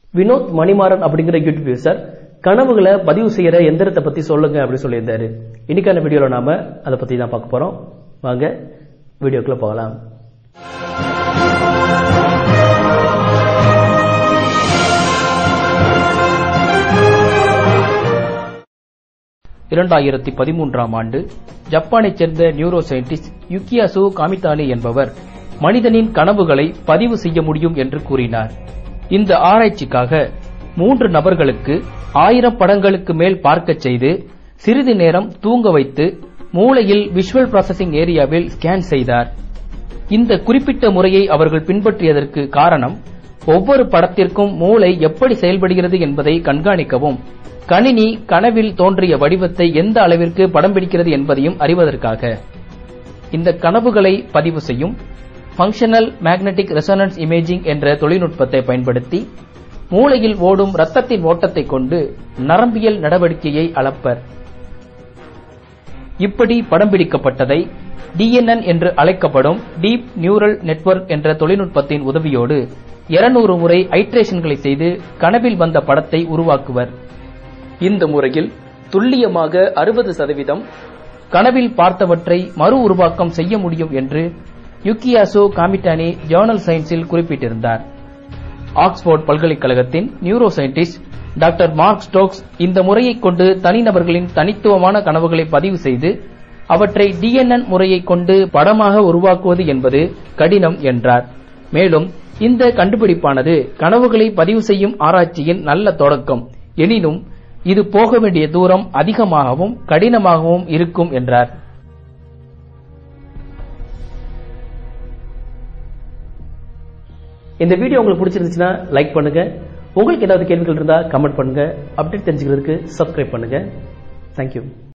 வினோத் மணிமாறன் அப்படிங்கிற YouTube user கனவுகளை பதிவு செய்யற எந்திரத்தை பத்தி சொல்லுங்க அப்படின்னு சொல்லியிருந்தாரு இன்னைக்கான வீடியோல நாம அதை பத்தி தான் பார்க்க போறோம் வாங்க வீடியோக்குள்ள போகலாம் இரண்டாயிரத்தி பதிமூன்றாம் ஆண்டு ஜப்பானைச் சேர்ந்த நியூரோ சயின்டிஸ்ட் யுக்கியாசு காமிதானி என்பவர் மனிதனின் கனவுகளை பதிவு செய்ய முடியும் என்று கூறினார் இந்த ஆராய்ச்சிக்காக மூன்று நபர்களுக்கு ஆயிரம் படங்களுக்கு மேல் பார்க்கச் செய்து சிறிது நேரம் தூங்க வைத்து மூளையில் விஷுவல் ப்ராசசிங் ஏரியாவில் ஸ்கேன் செய்தார் இந்த குறிப்பிட்ட முறையை அவர்கள் பின்பற்றியதற்கு காரணம் ஒவ்வொரு படத்திற்கும் மூளை எப்படி செயல்படுகிறது என்பதை கண்காணிக்கவும் கணினி கனவில் தோன்றிய வடிவத்தை எந்த அளவிற்கு படம் பிடிக்கிறது என்பதையும் அறிவதற்காக இந்த கனவுகளை பதிவு செய்யும் ஃபங்க்ஷனல் மேக்னெட்டிக் ரெசோனன்ஸ் இமேஜிங் என்ற தொழில்நுட்பத்தை பயன்படுத்தி மூளையில் ஓடும் ரத்தத்தின் ஓட்டத்தை கொண்டு நரம்பியல் நடவடிக்கையை அளப்பர் இப்படி படம் பிடிக்கப்பட்டதை டிஎன்என் என்று அழைக்கப்படும் டீப் நியூரல் நெட்வொர்க் என்ற தொழில்நுட்பத்தின் உதவியோடு 200 முறை ஐட்ரேஷன்களை செய்து கனவில் வந்த படத்தை உருவாக்குவர் இந்த முறையில் துல்லியமாக அறுபது சதவீதம் கனவில் பார்த்தவற்றை மறு உருவாக்கம் செய்ய முடியும் என்று யுக்கியாசோ காமிட்டானி ஜேர்னல் சயின்ஸில் குறிப்பிட்டிருந்தார் ஆக்ஸ்போர்ட் பல்கலைக்கழகத்தின் neuroscientist doctor Mark Stokes இந்த முறையைக் கொண்டு தனிநபர்களின் தனித்துவமான கனவுகளை பதிவு செய்து அவற்றை டிஎன்என் முறையைக் கொண்டு படமாக உருவாக்குவது என்பது கடினம் என்றார் மேலும் இந்த கண்டுபிடிப்பானது கனவுகளை பதிவு செய்யும் ஆராய்ச்சியின் நல்ல தொடக்கம் எனினும் இது போக வேண்டிய தூரம் அதிகமாகவும் கடினமாகவும் இருக்கும் என்றார் இந்த வீடியோ உங்களுக்கு பிடிச்சிருந்துச்சுன்னா லைக் பண்ணுங்க உங்களுக்கு ஏதாவது கேள்விகள் இருந்தா கமெண்ட் பண்ணுங்க அப்டேட் தெரிஞ்சுக்கிறதுக்கு சப்ஸ்கிரைப் பண்ணுங்க தேங்க்யூ